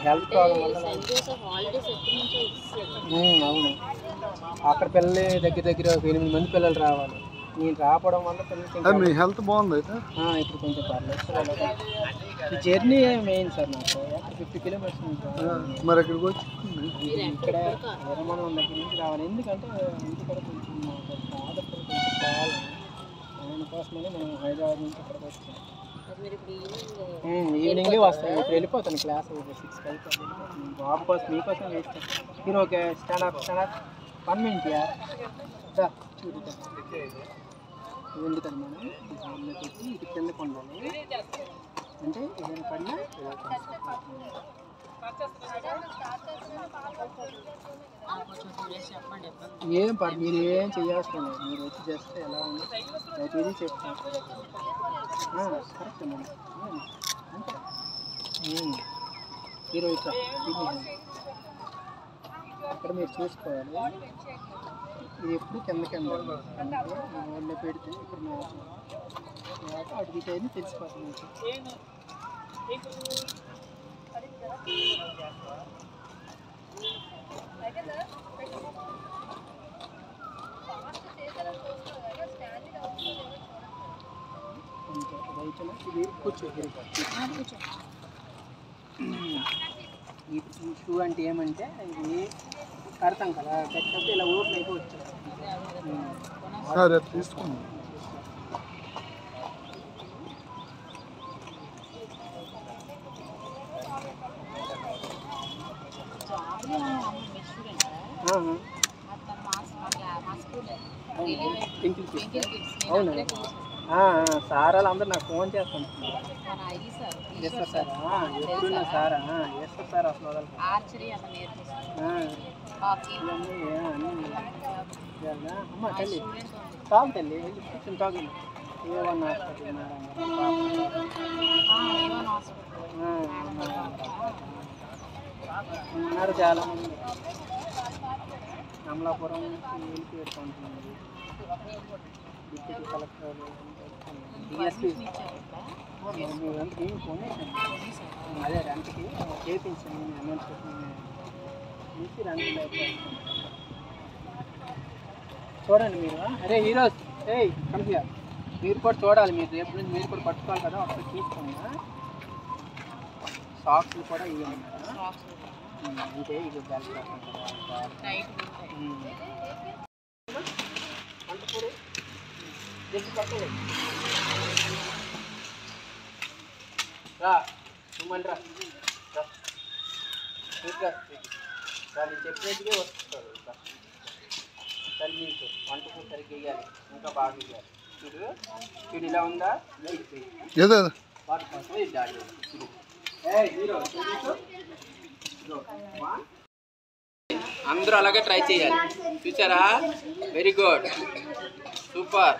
Health problem వల్ల Saint Joseph holidays ఎప్పటి నుంచో ఇస్తారు ఉమ్, అవును అక్కడ పిల్లలు దగ్గర దగ్గర ఒక ఎనిమిది మంది పిల్లలు రావాలి నేను రావడం వల్ల పిల్లలకి ఇంకా- మీ హెల్త్ బాగుంది అయితే ఆ, ఇప్పుడు కొంచెం పర్లేదు సార్ అలాగే. ఈ జర్నీ మెయిన్ సార్ నాకు ఫిఫ్టీ కిలోమీటర్స్ నుంచి మరి ఇక్కడికి వచ్చి ఇక్కడ విరమణం దగ్గర నుంచి రావాలి ఎందుకంటే ఇంటికాడ కొంచెం మాకు ఫాదర్ కొంచెం కావాలి ఆయన కోసమని మనం హైదరాబాద్ నుంచి ఇక్కడికి వచ్చాం అది మీరు ఇప్పుడు ఈవినింగ్ ఉమ్, ఈవినింగే వస్తాను ఇప్పుడు వెళ్ళిపోతాను క్లాస్ సిక్స్ కలిపి వెళ్ళిపోతాను బాబు కోసం మీకోసం వేస్తాను మీరు okay stand up stand up one minute yeah దా, చూడు దా. ఇది ఎందుకని మనం ఈ సైడ్లో పెట్టి ఇటు కిందకు ఉండాలి అంటే ఏదైనా పడినా ఇలా కొంచెం టూ డేస్ చెప్పండి ఇబ్బంది ఏం పర్ మీరు ఏం చేయాల్సిన లేదు మీరు వచ్చి చేస్తే ఎలా ఉంది ప్రతిదీ చెప్తాను కరెక్ట్ మేడం ఉమ్, అంతే ఉమ్. మీరు ఇట్లా ఇది అక్కడ మీరు చూసుకోవాలి ఇది ఎప్పుడు కింద కింద ఒళ్ళో పెడితే ఇక్కడ మేత అటు ఇటు అయింది తెలిసిపోతుంది మీకు. అంతే రైతులు ఇది కూర్చో కూర్చో ఈ ఈ షూ అంటే ఏమంటే ఇది కడతాం కదా కట్టినప్పుడు ఇలా ఊర్లో అయితే వచ్చారు సరే తీసుకుందాం జాబ్లో మీ స్టూడెంట్ అతను మా మా క్లా- మా స్కూలే పింకిల్ ట్వింకిల్ కిడ్స్ నేను అవునా? అక్కడే teacher. సార్ వాళ్ళు అందరూ నాకు ఫోన్ చేస్తాను మన ఐ సార్ ఎస్ సార్ ఎప్పుడున్నా సారా ఎస్ సార్ అసలు వదలరు. ఆర్చరీ అన్న నేర్పిస్తారు ఆ, హాకీ ఇవన్నీ ఏ, అన్నీ ఇవాళ అమ్మ తల్లి స్టూడెంట్ ఉంది తాగు తల్లి వెళ్ళి కూర్చొని తాగు ఏమన్నా హాస్పిటల్ మేడం ఏమన్నా హాస్పిటల్ ఉన్నారు చాలా మంది అమలాపురం నుంచి వెళ్ళిపోయి ఉంటుంది డిప్యూటీ కలెక్టర్ డిఎస్పీ మీరంతా ఏమి ఫోన్ చేశాను అదే రెంట్కి చేయించాను నేను అమౌంట్ నుంచి రెంట్ అయిపోయింది చూడండి మీరు అరే హీరోస్ ఏయ్ కమిటీ మీరు కూడా చూడాలి మీరు రేపు నుంచి మీరు కూడా పట్టుకోవాలి కదా ఒకసారి చూసుకోండి సాక్స్లు కూడా ఇవ్వండి సాక్స్ అంటే ఇది బ్యాగ్ కదా టైట్ ఉంటాయి అంతపూరి జస్ట్ పక్కలే రా నువ్వు మళ్ళీ రా రా ఇంకా వాళ్ళు చెప్పినట్టుగా వస్తారు ఇంకా సరే మీకు వంట కూడా సరిగ్గా వేయాలి ఇంకా బాగా వేయాలి చూడు చూడు ఇలా ఉందా లైట్ పోయి ఏదో వాటి కోసం ఇది దాడి చూడు ఏయ్ హీరో చూడు ఇదిగో. One. అందరూ అలాగే ట్రై చేయాలి చూసారా very good super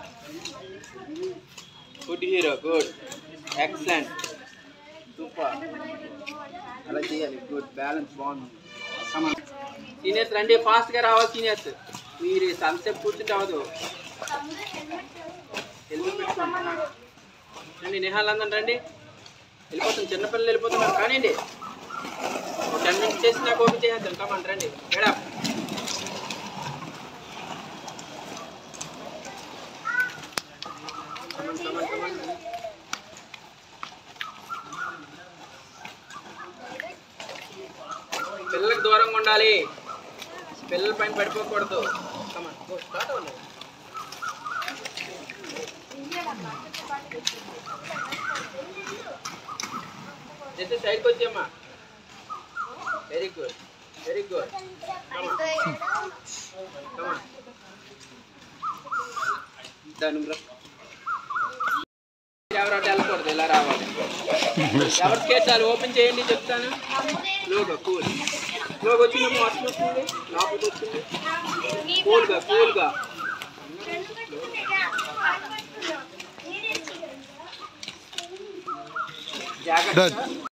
good hero good excellent super అలా చేయాలి గుడ్ బ్యాలెన్స్ బాగుంది సీనియర్స్ రండి ఫాస్ట్గా రావాలి సీనియర్స్ మీరు సంతసేపు కూర్చుంటే అవ్వదు హెల్మెట్ పెట్టుకోండి రండి నిహాల్ అందరం రండి వెళ్ళిపోతాం చిన్నపిల్లలు వెళ్ళిపోతున్నారు కానివ్వండి ఒక టెన్ మినిట్స్ చేసి నాకు ఓపెన్ చేసేద్దాం కమండి రండి మేడం పిల్లలకు దూరంగా ఉండాలి పిల్లల పైన పడిపోకూడదు కమాన్ గో స్టార్ట్ అవ్వండి జస్ట్ సైడ్కి వచ్చేమ్మా వెరీ గుడ్ వెరీ గుడ్ దాని ఎవరు అటు వెళ్ళకూడదు ఇలా రావాలి ఎవరి కేసాలు ఓపెన్ చేయండి చెప్తాను లోగా కూల్ లోగా వచ్చిందమ్మా వాసన వస్తుంది లోపలికి వచ్చింది కూల్గా కూల్గా జాగ్రత్త